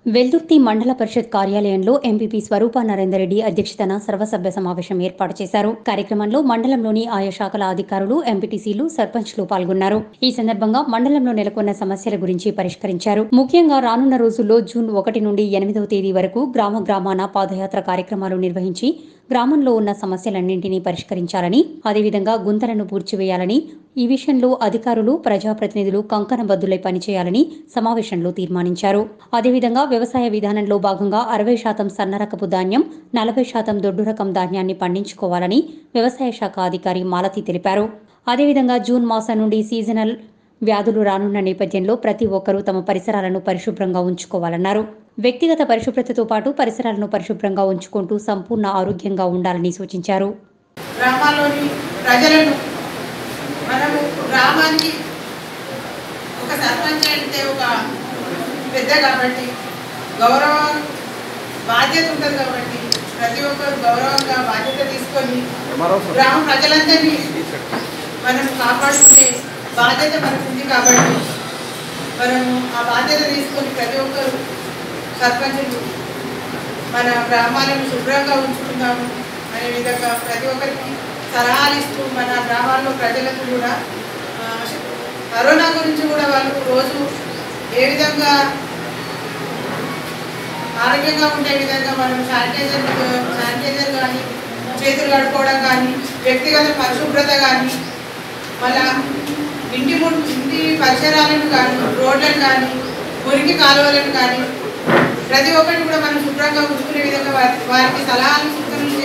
వెల్దుర్తి మండల పరిషత్ కార్యాలయంలో ఎంపీపీ స్వరూప నరేందర్ రెడ్డి అధ్యక్షతన సర్వసభ్య సమావేశం ఏర్పాటు చేశారు కార్యక్రమంలో మండలంలోని ఆయా శాఖల అధికారులు ఎంపీటీసీలు సర్పంచ్లు పాల్గొన్నారు ఈ సందర్భంగా మండలంలో నెలకొన్న సమస్యల గురించి పరిష్కరించారు ముఖ్యంగా రానున్న రోజుల్లో జూన్ ఒకటి నుండి ఎనిమిదవ తేదీ వరకు గ్రామ గ్రామాన పాదయాత్ర కార్యక్రమాలు నిర్వహించి గ్రామంలో ఉన్న సమస్యలన్నింటినీ పరిష్కరించాలని అదేవిధంగా గుంతలను పూడ్చివేయాలని ఈ విషయంలో అధికారులు ప్రజాప్రతినిధులు కంకణబద్దులై పనిచేయాలని సమావేశంలో తీర్మానించారు అదేవిధంగా వ్యవసాయ విధానంలో భాగంగా అరవై శాతం సన్నరకపు ధాన్యం నలభై శాతం దొడ్డు రకం ధాన్యాన్ని పండించుకోవాలని వ్యవసాయ శాఖ అధికారి మాలతి తెలిపారు అదేవిధంగా జూన్ మాసం నుండి సీజనల్ వ్యాధులు రానున్న నేపథ్యంలో ప్రతి ఒక్కరూ తమ పరిసరాలను పరిశుభ్రంగా ఉంచుకోవాలన్నారు వ్యక్తిగత పరిశుభ్రతతో పాటు పరిసరాలను పరిశుభ్రంగా ఉంచుకుంటూ సంపూర్ణ ఆరోగ్యంగా ఉండాలని సూచించారు గ్రామాల్లోని ప్రజలను మనము గ్రామానికి ఒక సర్పంచ్ అంటే ఒక పెద్ద కాబట్టి గౌరవం బాధ్యత ఉంటుంది కాబట్టి ప్రతి ఒక్కరు గౌరవంగా బాధ్యత తీసుకొని గ్రామ ప్రజలందరినీ మనం కాపాడుకునే బాధ్యత మనకు ఉంది కాబట్టి మనము ఆ బాధ్యత తీసుకొని ప్రతి ఒక్కరు సర్పంచులు మన గ్రామాలను శుభ్రంగా ఉంచుకుందాము అనే విధంగా ప్రతి ఒక్కరికి సలహాలు ఇస్తూ మన గ్రామాల్లో ప్రజలకు కూడా ఆ, కరోనా గురించి కూడా వాళ్ళు రోజు ఏ విధంగా ఆరోగ్యంగా ఉండే విధంగా మనం శానిటైజర్ శానిటైజర్ కానీ చేతులు కడుక్కోవడం కానీ వ్యక్తిగత పరిశుభ్రత కానీ మళ్ళా ఇంటి ము- ఇంటి పరిసరాలను కానీ రోడ్లను కానీ మురికి కాలువలను కానీ ప్రతి ఒక్కటి కూడా మనం శుభ్రంగా ఉంచుకునే విధంగా వారి- వారికి సలహాలు సూచనలు